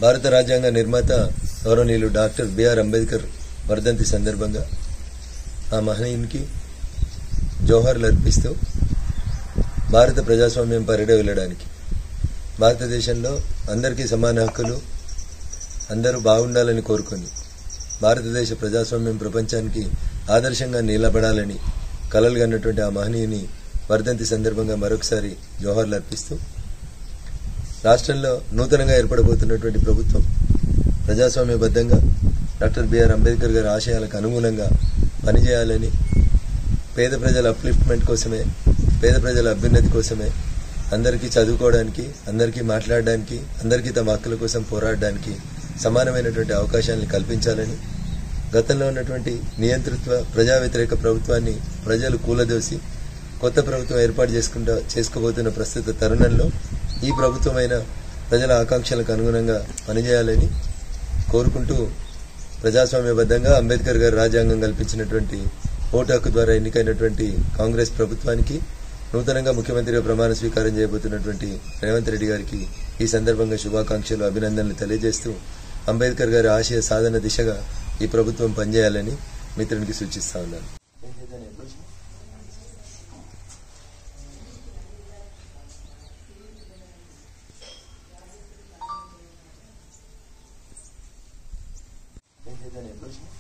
భారత రాజ్యాంగ నిర్మాత గౌరవనీయులు డాక్టర్ బిఆర్ అంబేద్కర్ వర్ధంతి సందర్భంగా ఆ మహనీయునికి జోహర్లు అర్పిస్తూ భారత ప్రజాస్వామ్యం పరిడ వెళ్ళడానికి భారతదేశంలో అందరికీ సమాన హక్కులు అందరూ బాగుండాలని కోరుకొని భారతదేశ ప్రజాస్వామ్యం ప్రపంచానికి ఆదర్శంగా నిలబడాలని కలలు కన్నటువంటి ఆ మహనీయుని వర్ధంతి సందర్భంగా మరొకసారి జోహర్లు అర్పిస్తూ రాష్ట్రంలో నూతనంగా ఏర్పడబోతున్నటువంటి ప్రభుత్వం ప్రజాస్వామ్యబద్ధంగా డాక్టర్ బిఆర్ అంబేద్కర్ గారి ఆశయాలకు అనుగుణంగా పనిచేయాలని పేద ప్రజల అప్లిఫ్ట్మెంట్ కోసమే పేద ప్రజల అభ్యున్నతి కోసమే అందరికీ చదువుకోవడానికి అందరికీ మాట్లాడడానికి అందరికీ తమ హక్కుల కోసం పోరాడడానికి సమానమైనటువంటి అవకాశాలను కల్పించాలని గతంలో ఉన్నటువంటి నియంతృత్వ ప్రజా వ్యతిరేక ప్రభుత్వాన్ని ప్రజలు కూలదోసి కొత్త ప్రభుత్వం ఏర్పాటు చేసుకుంటా చేసుకోబోతున్న ప్రస్తుత తరుణంలో ఈ ప్రభుత్వమైన ప్రజల ఆకాంక్షలకు అనుగుణంగా పనిచేయాలని కోరుకుంటూ ప్రజాస్వామ్యబద్ధంగా అంబేద్కర్ గారు రాజ్యాంగం కల్పించినటువంటి ఓటు హక్కు ద్వారా ఎన్నికైనటువంటి కాంగ్రెస్ ప్రభుత్వానికి నూతనంగా ముఖ్యమంత్రిగా ప్రమాణ స్వీకారం చేయబోతున్నటువంటి రేవంత్ రెడ్డి గారికి ఈ సందర్భంగా శుభాకాంక్షలు అభినందనలు తెలియజేస్తూ అంబేద్కర్ గారి ఆశయ సాధన దిశగా ఈ ప్రభుత్వం పనిచేయాలని మిత్రునికి సూచిస్తా ఉన్నాను ఏం చేద్దాం ఎప్పుడు